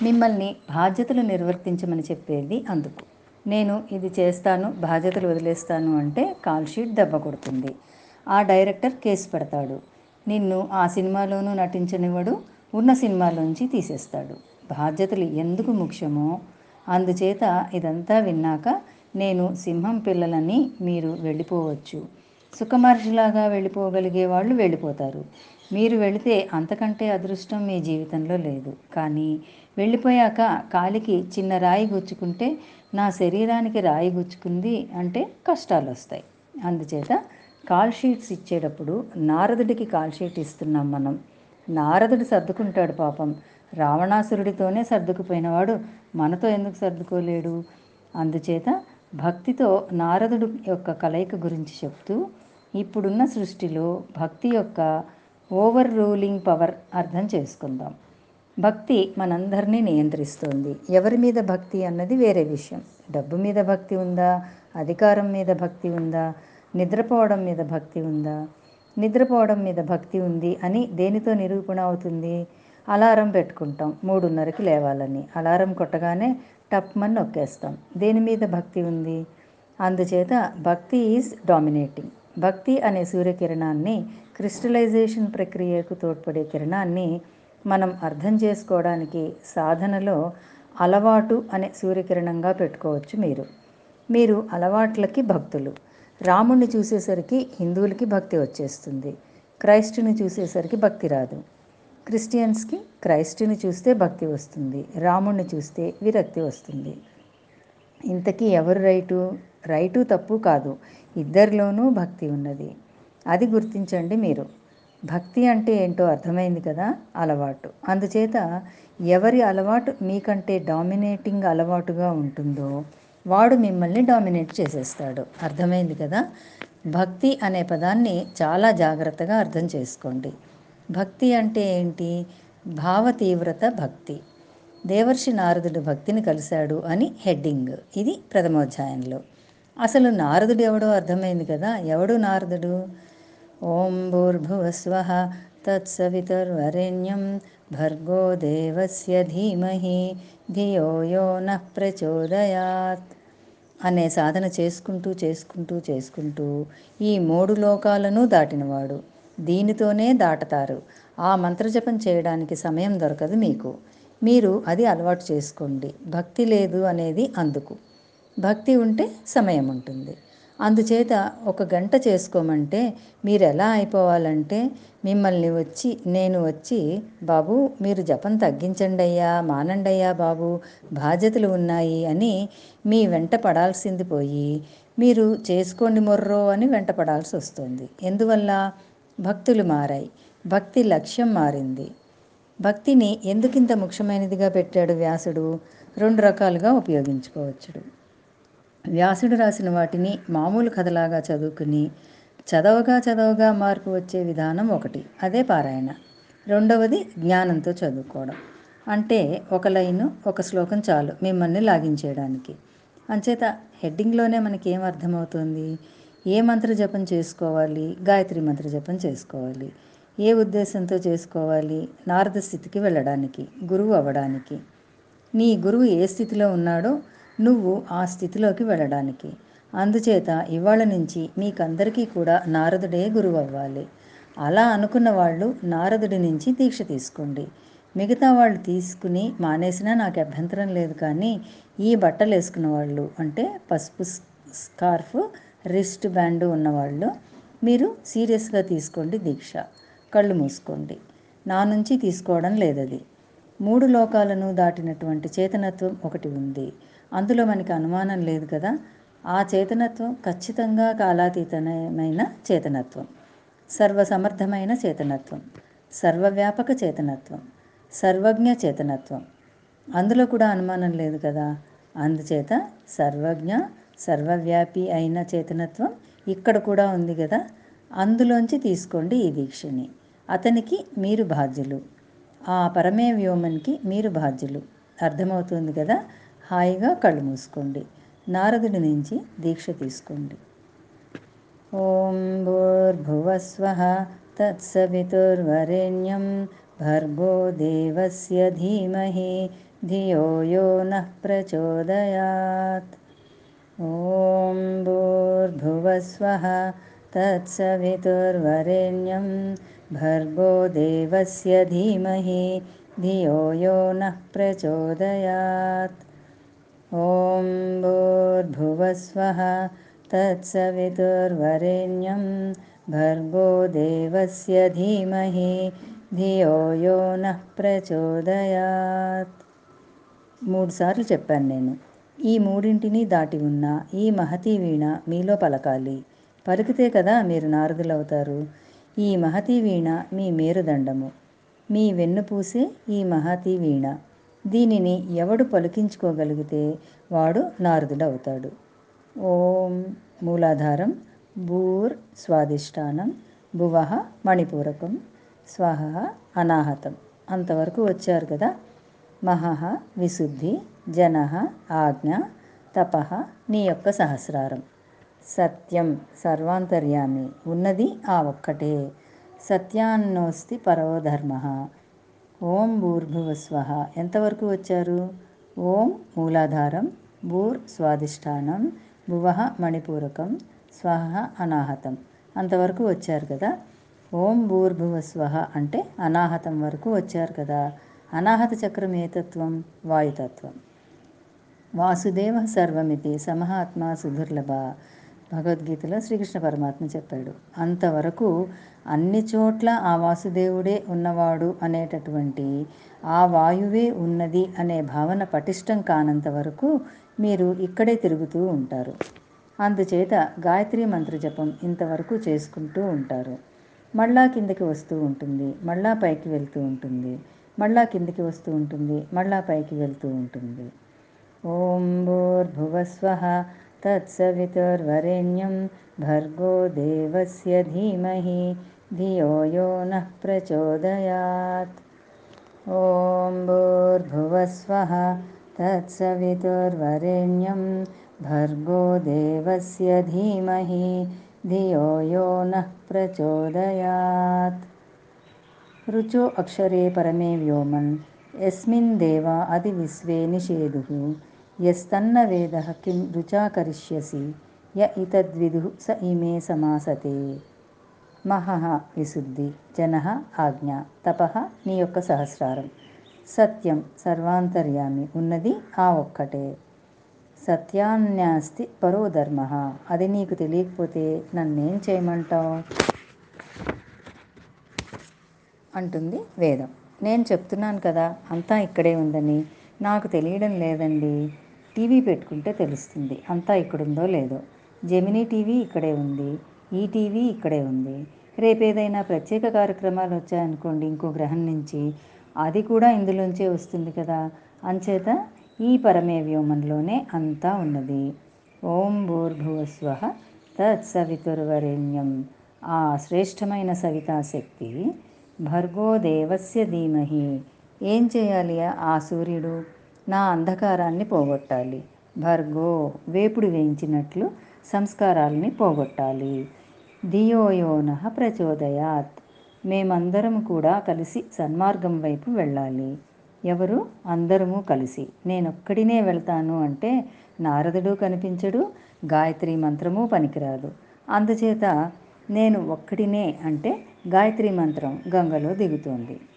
మిమ్మల్ని బాధ్యతలు నిర్వర్తించమని చెప్పేది అందుకు నేను ఇది చేస్తాను బాధ్యతలు వదిలేస్తాను అంటే కాల్ షీట్ దెబ్బ కొడుతుంది ఆ డైరెక్టర్ కేసు పెడతాడు నిన్ను ఆ సినిమాలోనూ నటించనివ్వడు ఉన్న సినిమాలోంచి తీసేస్తాడు బాధ్యతలు ఎందుకు ముఖ్యమో అందుచేత ఇదంతా విన్నాక నేను సింహం పిల్లలని మీరు వెళ్ళిపోవచ్చు సుఖమహర్షిలాగా వెళ్ళిపోగలిగే వాళ్ళు వెళ్ళిపోతారు మీరు వెళితే అంతకంటే అదృష్టం మీ జీవితంలో లేదు కానీ వెళ్ళిపోయాక కాలికి చిన్న రాయి గుచ్చుకుంటే నా శరీరానికి రాయి గుచ్చుకుంది అంటే కష్టాలు వస్తాయి అందుచేత కాల్ షీట్స్ ఇచ్చేటప్పుడు నారదుడికి కాల్ షీట్ ఇస్తున్నాం మనం నారదుడు సర్దుకుంటాడు పాపం రావణాసురుడితోనే సర్దుకుపోయినవాడు మనతో ఎందుకు సర్దుకోలేడు అందుచేత భక్తితో నారదుడు యొక్క కలయిక గురించి చెప్తూ ఇప్పుడున్న సృష్టిలో భక్తి యొక్క ఓవర్ రూలింగ్ పవర్ అర్థం చేసుకుందాం భక్తి మనందరినీ నియంత్రిస్తోంది ఎవరి మీద భక్తి అన్నది వేరే విషయం డబ్బు మీద భక్తి ఉందా అధికారం మీద భక్తి ఉందా నిద్రపోవడం మీద భక్తి ఉందా నిద్రపోవడం మీద భక్తి ఉంది అని దేనితో నిరూపణ అవుతుంది అలారం పెట్టుకుంటాం మూడున్నరకి లేవాలని అలారం కొట్టగానే టప్మని నొక్కేస్తాం దేని మీద భక్తి ఉంది అందుచేత భక్తి ఈజ్ డామినేటింగ్ భక్తి అనే సూర్యకిరణాన్ని క్రిస్టలైజేషన్ ప్రక్రియకు తోడ్పడే కిరణాన్ని మనం అర్థం చేసుకోవడానికి సాధనలో అలవాటు అనే సూర్యకిరణంగా పెట్టుకోవచ్చు మీరు మీరు అలవాట్లకి భక్తులు రాముణ్ణి చూసేసరికి హిందువులకి భక్తి వచ్చేస్తుంది క్రైస్తుని చూసేసరికి భక్తి రాదు క్రిస్టియన్స్కి క్రైస్తుని చూస్తే భక్తి వస్తుంది రాముణ్ణి చూస్తే విరక్తి వస్తుంది ఇంతకీ ఎవరు రైటు రైటు తప్పు కాదు ఇద్దరిలోనూ భక్తి ఉన్నది అది గుర్తించండి మీరు భక్తి అంటే ఏంటో అర్థమైంది కదా అలవాటు అందుచేత ఎవరి అలవాటు మీకంటే డామినేటింగ్ అలవాటుగా ఉంటుందో వాడు మిమ్మల్ని డామినేట్ చేసేస్తాడు అర్థమైంది కదా భక్తి అనే పదాన్ని చాలా జాగ్రత్తగా అర్థం చేసుకోండి భక్తి అంటే ఏంటి భావ తీవ్రత భక్తి దేవర్షి నారదుడు భక్తిని కలిశాడు అని హెడ్డింగ్ ఇది ప్రథమోధ్యాయంలో అసలు నారదుడు ఎవడో అర్థమైంది కదా ఎవడు నారదుడు ఓం భూర్భువస్వ తత్సవితుర్వరేణ్యం భర్గో దేవస్య ధీమహి ధియో యో నః ప్రచోదయాత్ అనే సాధన చేసుకుంటూ చేసుకుంటూ చేసుకుంటూ ఈ మూడు లోకాలను దాటినవాడు దీనితోనే దాటతారు ఆ మంత్రజపం చేయడానికి సమయం దొరకదు మీకు మీరు అది అలవాటు చేసుకోండి భక్తి లేదు అనేది అందుకు భక్తి ఉంటే సమయం ఉంటుంది అందుచేత ఒక గంట చేసుకోమంటే మీరు ఎలా అయిపోవాలంటే మిమ్మల్ని వచ్చి నేను వచ్చి బాబు మీరు జపం తగ్గించండి అయ్యా మానండి అయ్యా బాబు బాధ్యతలు ఉన్నాయి అని మీ వెంట పడాల్సింది పోయి మీరు చేసుకోండి మొర్రో అని వెంట పడాల్సి వస్తుంది ఎందువల్ల భక్తులు మారాయి భక్తి లక్ష్యం మారింది భక్తిని ఎందుకింత ముఖ్యమైనదిగా పెట్టాడు వ్యాసుడు రెండు రకాలుగా ఉపయోగించుకోవచ్చుడు వ్యాసుడు రాసిన వాటిని మామూలు కథలాగా చదువుకుని చదవగా చదవగా మార్పు వచ్చే విధానం ఒకటి అదే పారాయణ రెండవది జ్ఞానంతో చదువుకోవడం అంటే ఒక లైను ఒక శ్లోకం చాలు మిమ్మల్ని లాగించేయడానికి అంచేత హెడ్డింగ్లోనే మనకి ఏం అర్థమవుతుంది ఏ మంత్ర జపం చేసుకోవాలి గాయత్రి మంత్ర జపం చేసుకోవాలి ఏ ఉద్దేశంతో చేసుకోవాలి నారద స్థితికి వెళ్ళడానికి గురువు అవ్వడానికి నీ గురువు ఏ స్థితిలో ఉన్నాడో నువ్వు ఆ స్థితిలోకి వెళ్ళడానికి అందుచేత ఇవాళ నుంచి మీకందరికీ కూడా నారదుడే గురువు అవ్వాలి అలా అనుకున్న వాళ్ళు నారదుడి నుంచి దీక్ష తీసుకోండి మిగతా వాళ్ళు తీసుకుని మానేసినా నాకు అభ్యంతరం లేదు కానీ ఈ బట్టలు వేసుకున్న వాళ్ళు అంటే పసుపు స్కార్ఫ్ రిస్ట్ బ్యాండ్ ఉన్నవాళ్ళు మీరు సీరియస్గా తీసుకోండి దీక్ష కళ్ళు మూసుకోండి నా నుంచి తీసుకోవడం లేదది మూడు లోకాలను దాటినటువంటి చేతనత్వం ఒకటి ఉంది అందులో మనకి అనుమానం లేదు కదా ఆ చేతనత్వం ఖచ్చితంగా కాలాతీతమైన చేతనత్వం సర్వసమర్థమైన చేతనత్వం సర్వవ్యాపక చేతనత్వం సర్వజ్ఞ చేతనత్వం అందులో కూడా అనుమానం లేదు కదా అందుచేత సర్వజ్ఞ సర్వవ్యాపి అయిన చేతనత్వం ఇక్కడ కూడా ఉంది కదా అందులోంచి తీసుకోండి ఈ దీక్షని అతనికి మీరు బాధ్యులు ఆ పరమే వ్యోమన్కి మీరు బాధ్యులు అర్థమవుతుంది కదా హాయిగా కళ్ళు మూసుకోండి నారదుడి నుంచి దీక్ష తీసుకోండి ఓం భూర్భువస్వ తత్సవితుర్వరేణ్యం భర్గో దేవస్య ధీమహి ధియో యో నః ప్రచోదయాత్ ఓం భూర్భువస్వః తత్సవితుర్వరేణ్యం భర్గో దేవస్య ధీమహి ధియో యో నః ప్రచోదయాత్ ఓం భూర్భువస్వః తత్సవితుర్వరేణ్యం భర్గో దేవస్య ధీమహి ధియో యో నః ప్రచోదయాత్ మూడుసార్లు చెప్పాను నేను ఈ మూడింటిని దాటి ఉన్న ఈ మహతీ వీణ మీలో పలకాలి పలికితే కదా మీరు నారదులవుతారు ఈ మహతీ వీణ మీ మేరుదండము మీ వెన్నుపూసే ఈ మహతీ వీణ దీనిని ఎవడు పలికించుకోగలిగితే వాడు నారదుడవుతాడు ఓం మూలాధారం భూర్ స్వాదిష్టానం భువః మణిపూరకం స్వహ అనాహతం అంతవరకు వచ్చారు కదా మహః విశుద్ధి జన ఆజ్ఞ తప నీ యొక్క సహస్రారం సత్యం సర్వాంతర్యామి ఉన్నది ఆ ఒక్కటే సత్యాన్నోస్తి పరోధర్మ ఓం భూర్భువస్వ ఎంతవరకు వచ్చారు ఓం మూలాధారం భూర్ స్వాదిష్టానం భువ మణిపూరకం స్వహ అనాహతం అంతవరకు వచ్చారు కదా ఓం భూర్భువస్వ అంటే అనాహతం వరకు వచ్చారు కదా అనాహత చక్రం ఏ తత్వం వాయుతత్వం వాసుదేవ సర్వమితి సమహాత్మ సుదుర్లభ భగవద్గీతలో శ్రీకృష్ణ పరమాత్మ చెప్పాడు అంతవరకు అన్ని చోట్ల ఆ వాసుదేవుడే ఉన్నవాడు అనేటటువంటి ఆ వాయువే ఉన్నది అనే భావన పటిష్టం కానంత వరకు మీరు ఇక్కడే తిరుగుతూ ఉంటారు అందుచేత గాయత్రి మంత్ర జపం ఇంతవరకు చేసుకుంటూ ఉంటారు మళ్ళా కిందకి వస్తూ ఉంటుంది మళ్ళా పైకి వెళ్తూ ఉంటుంది మళ్ళా కిందకి వస్తూ ఉంటుంది మళ్ళా పైకి వెళ్తూ ఉంటుంది ఓం భూర్భువస్వ తత్సవితుర్వరేణ్యం భర్గో దేవస్య ధీమహి ధియో యో నః ప్రచోదయాత్ ఓం భూర్భువస్వ తత్సవితుర్వరేణ్యం భర్గో దేవస్య ధీమహి ధియో యో నః ప్రచోదయాత్ రుచో అక్షరే పరమే వ్యోమన్ యస్మిన్ దేవా అతి విశ్వే నిషేధు యస్తన్న వేద కిం రుచా కరిష్యసి య ఇతద్విదు స ఇమే సమాసతే మహః విశుద్ధి జన ఆజ్ఞ తప నీ యొక్క సహస్రారం సత్యం సర్వాంతర్యామి ఉన్నది ఆ ఒక్కటే సత్యాన్యాస్తి పరో ధర్మ అది నీకు తెలియకపోతే నన్నేం చేయమంటావు అంటుంది వేదం నేను చెప్తున్నాను కదా అంతా ఇక్కడే ఉందని నాకు తెలియడం లేదండి టీవీ పెట్టుకుంటే తెలుస్తుంది అంతా ఇక్కడుందో లేదో జెమినీ టీవీ ఇక్కడే ఉంది ఈ టీవీ ఇక్కడే ఉంది రేపు ఏదైనా ప్రత్యేక కార్యక్రమాలు వచ్చాయనుకోండి ఇంకో గ్రహం నుంచి అది కూడా ఇందులోంచే వస్తుంది కదా అంచేత ఈ పరమే వ్యోమంలోనే అంతా ఉన్నది ఓం భూర్భువస్వ తత్సవితుర్వరేణ్యం ఆ శ్రేష్టమైన సవితాశక్తి భర్గో దేవస్య ధీమహి ఏం చేయాలి ఆ సూర్యుడు నా అంధకారాన్ని పోగొట్టాలి భర్గో వేపుడు వేయించినట్లు సంస్కారాలని పోగొట్టాలి ధియోయోన ప్రచోదయాత్ మేమందరం కూడా కలిసి సన్మార్గం వైపు వెళ్ళాలి ఎవరు అందరము కలిసి నేనొక్కడినే వెళ్తాను అంటే నారదుడు కనిపించడు గాయత్రి మంత్రము పనికిరాదు అందుచేత నేను ఒక్కడినే అంటే గాయత్రి మంత్రం గంగలో దిగుతోంది